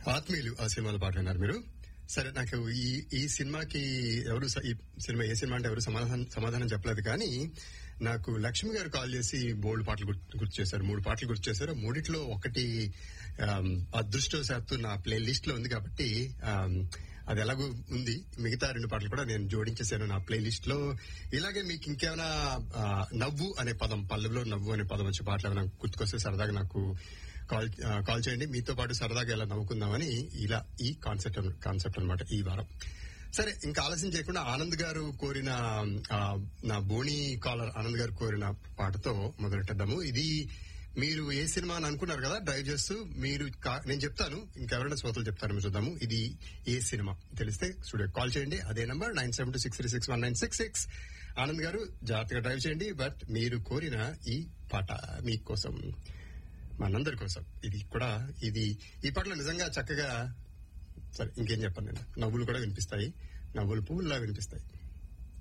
ఆత్మీయులు ఆ సినిమాలో పాట విన్నారు మీరు సరే నాకు ఈ ఈ సినిమాకి ఎవరు స- ఈ సినిమా ఏ సినిమా అంటే ఎవరు సమాధానం సమాధానం చెప్పలేదు కానీ నాకు లక్ష్మి గారు కాల్ చేసి బోల్డ్ పాటలు గుర్తు గుర్తు చేశారు మూడు పాటలు గుర్తు చేశారు మూడిట్లో ఒకటి ఆమ్, అదృష్టవశాత్తు నా ప్లే లిస్ట్ లో ఉంది కాబట్టి ఆమ్, అది ఎలాగో ఉంది మిగతా రెండు పాటలు కూడా నేను జోడించేశాను నా ప్లే లిస్ట్ లో ఇలాగే మీకు ఇంకేమైనా ఆ, నవ్వు అనే పదం పల్లెలో నవ్వు అనే పదం వచ్చే పాటలు ఏమైనా గుర్తుకొస్తే సరదాగా నాకు కాల్ ఆ, కాల్ చేయండి మీతో పాటు సరదాగా ఇలా నవ్వుకుందామని ఇలా ఈ కాన్సెప్ట్ అన్- కాన్సెప్ట్ అనమాట ఈ వారం సరే ఇంకా ఆలస్యం చేయకుండా ఆనంద్ గారు కోరిన ఆ, నా బోణి కాలర్ ఆనంద్ గారు కోరిన పాటతో మొదలెట్టద్దాము ఇది మీరు ఏ సినిమా అని అనుకున్నారు కదా డ్రైవ్ చేస్తూ మీరు కా- నేను చెప్తాను ఇంకెవరైనా శ్రోతలు చెప్తారు మీరు చూద్దాము ఇది ఏ సినిమా తెలిస్తే స్టూడియో కాల్ చేయండి అదే number nine seven two six three six one nine six six Anand garu జాగ్రత్తగా డ్రైవ్ చేయండి బట్ మీరు కోరిన ఈ పాట మీకోసం మనందరి కోసం ఇది కూడా ఇది ఈ పాటలో నిజంగా చక్కగా సరే ఇంకేం చెప్పను నేను నవ్వులు కూడా వినిపిస్తాయి నవ్వులు పువ్వుల్లా వినిపిస్తాయి